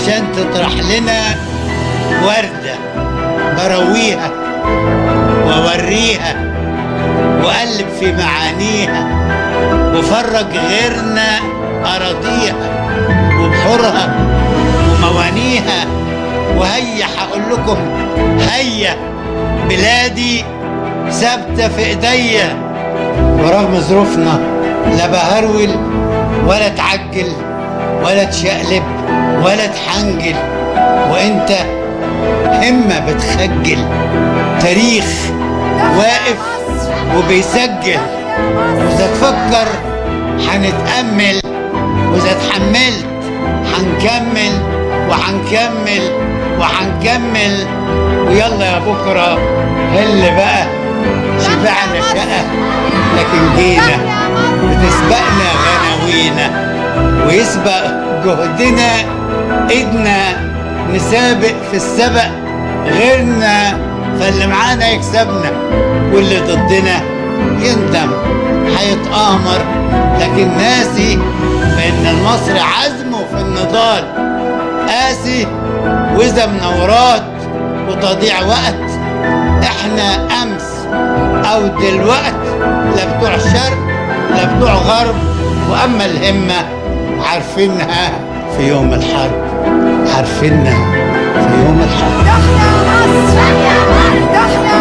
عشان تطرح لنا وردة برويها ووريها وقلب في معانيها وفرج غيرنا أراضيها وبحورها وموانيها وهيا هقول لكم هيا بلادي ثابتة في ايديا ورغم ظروفنا لا بهرول ولا تعجل ولا تشقلب ولا تحنجل وانت همة بتخجل تاريخ واقف وبيسجل وإذا تفكر هنتأمل وإذا اتحملت هنكمل وهنكمل وهنكمل ويلا يا بكرة هل بقى شبعنا شقة لكن جينا بتسبقنا غناوينا ويسبق جهدنا ايدنا نسابق في السبق غيرنا فاللي معانا يكسبنا واللي ضدنا يندم هيتآمر لكن ناسي فإن المصري عزمه في النضال قاسي وإذا منورات وتضيع وقت احنا أمس أو دلوقت لا بتوع شرق لا بتوع غرب وأما الهمة عارفينها في يوم الحرب عارفينها في يوم الحرب تحيا مصر تحيا